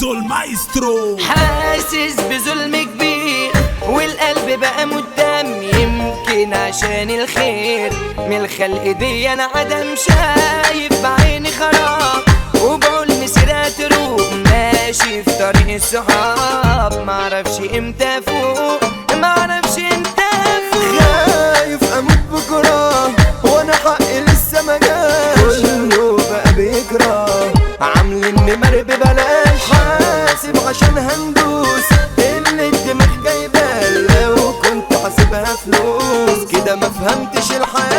زيزو المايسترو حاسس بظلم كبير والقلب بقى مدام يمكن عشان الخير من الخلق دي انا عدم شايف بعيني خراب وبقول مسيرة تروح ماشي في طريق الصحاب معرفش امتى فوق معرفش امتى فوق خايف اموت بكره وانا حقي لسه ما جاش كله بقى بيكره عاملين نمر ببلاش حاسب عشان هندوس اللي الدماغ جايبه لو كنت حاسبها فلوس كده ما فهمتش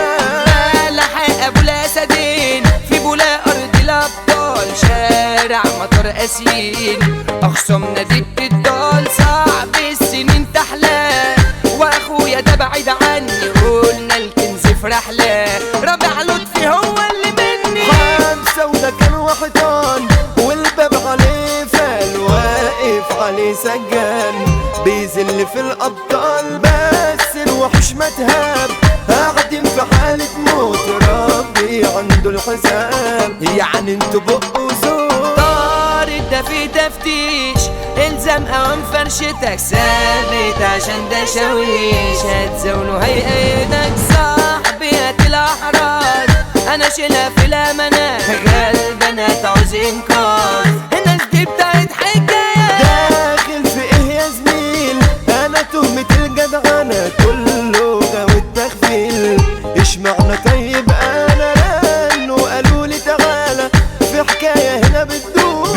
الحياه لحق ابو الاسدين في بولا ارض الابطال شارع مطر اسيل اخصمنا دي بتضال صعب السنين تحلى واخويا ده بعيد عني قلنا الكنز في رحله رابع لطفي هو اللي مني خمسة وده كان وحيطان والباب عليه فال واقف عليه سجان بيذل في الأبطال بس الوحش ما تهاب قاعدين في حالة موت ربي عنده الحساب يعني انتوا بقوا زور طارت ده في تفتيش الزم اوام فرشتك ثابت عشان ده شاويش هتزاوله هيأيدك صاحبي هات الاحراز انا شيلها في الامانات غلبانة تعوز انقاذ الناس دي بتاعت حكاية داخل في ايه يا زميل انا تهمة الجدعنة كله غاوي التغفيل اشمعنى طيب انا رن وقالوا لي تعالى في حكاية هنا بتدور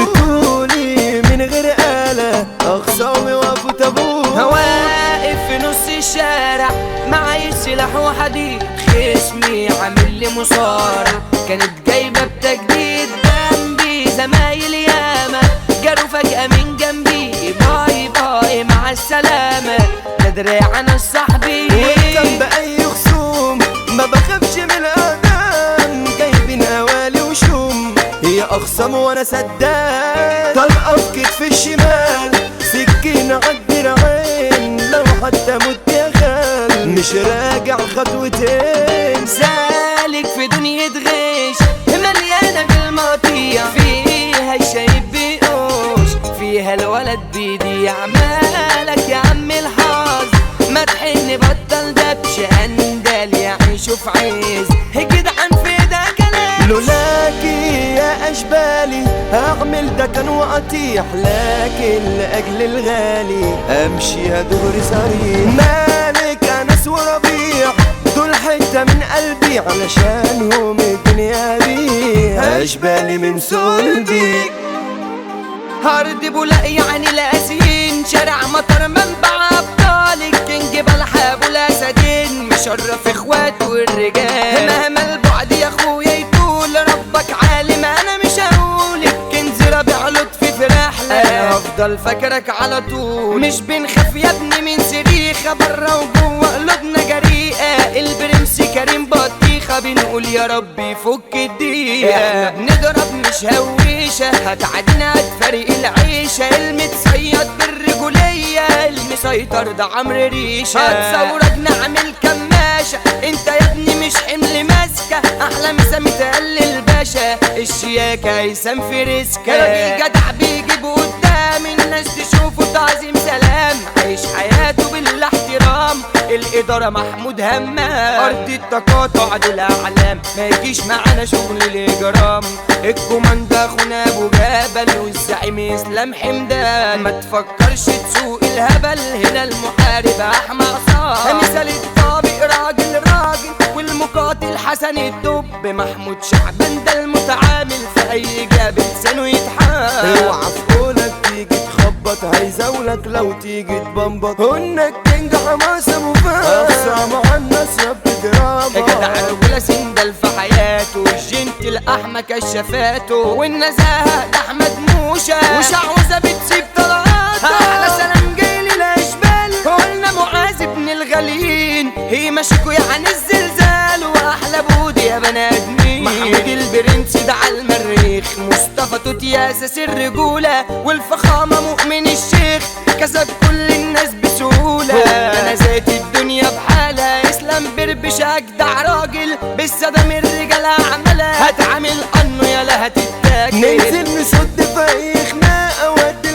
بتقولي من غير آلة اخصامي وقفوا تابوت واقف في نص الشارع معايا سلاح وحديد خصمي عامل لي مصارع كانت جايبه بتجديد جنبي زمايل ياما جروا فجأة من جنبي باي باي مع السلامة ده دراع انا صاحبي وكان بأي خصوم ما بخافش من الأذان جايبين أوالي وشوم هي أخصم وأنا سداد طلقة في كتف الشمال سكينة عالدراعين لو حتى مت يا خال مش راجع خطوتين سالك في دنيا غش مليانة بالمطيع فيها الشايب بيقوش فيها الولد بيدي عمالك يا عم الحظ ما تحن بطل دبش اندل يعيشوا في عز جدعان في ده كلام لولاكي يا أشبالي هعمل ده كان وأطيح لكن لأجل الغالي أمشي دغري صريح مالك أنس وربيع دول حتة من قلبي علشانهم الدنيا بيع أشبالي من صلبي هارد بولا يعني لاسين شارع مطر منبع ابطال الكينج بلحق ابو الاسدين مشرف اخواته الرجال مهما البعد يا اخويا يطول ربك عالم انا مش هقول الكنز رابع لطفي في رحله انا هفضل فاكرك على طول مش بنخاف يا ابني من صريخه بره وجوه قلوبنا جريئه البرنس كريم بطيخه بنقول يا ربي فك الدقيقه احنا بنضرب مش هويشه هتعدينا هتفرق العيشه المتصيد بالرجوليه المسيطر ده عمرو ريشه هتصورك نعمل كماشه انت يا ابني مش حمل ماسكه احلى مسا متقلل باشا الشياكه هيثم في ريسكا راجل جدع بيجيب قدام الناس تشوفه تعظيم سلام عيش حياته بالاحترام الإدارة محمود همام أرض التقاطع دول أعلام ما يجيش معانا شغل الإجرام الكوماندا أخونا أبو جبل والزعيم إسلام حمدان ما تفكرش تسوق الهبل هنا المحارب أحمى عصام مثال الطابق راجل راجل والمقاتل حسن الدب محمود شعبان ده المتعامل في أي جاب لسانه يتحام اوعى في قولك تيجي تخبط هيزاولك لو تيجي تبمبط هنك كينج حماسة مفاهيم اقصى مع الناس يا بتجرام يا جدع الأولى سندل في حياته الجنت الأحمى كشافاته والنزاهة ده أحمد موشة وشعوذة بتسيب طلعاته أحلى سلام جاي للأشبال قلنا معاذ ابن الغاليين هي مشيكوا يعني الزلزال وأحلى بودي يا بني آدمين محمود البرنس ده على المريخ مصطفى توتي أساس الرجولة والفخامة مؤمن الشيخ كسب كل الناس بسهولة أنا ذات الدنيا بحالها اسلام بربش أجدع راجل بالسدم الرجال أعملها هتعامل أنه يلا هتتاكل ننزل نصد في اي خناقة ودي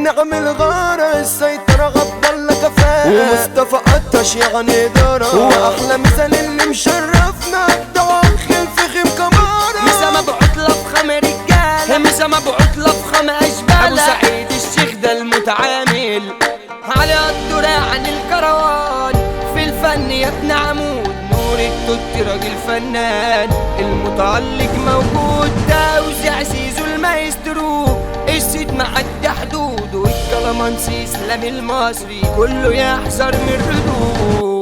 نعم الغارة السيطرة عبد الله كفاء ومصطفى قطش يعني إدارة وأحلى مثال اللي مشرفنا الدواخل في خيم كمارة مسا مبعوث لفخم رجالة مسا مبعوث لفخم أشبال أبو سعيد الشيخ ده المتعامل على الدراع عن الكروان في الفن يا ابن عمود نور التوت راجل فنان المتعلق موجود توزيع سيزو المايسترو السيد معدي حدود والكلامانسي اسلام المصري كله يحذر من الردود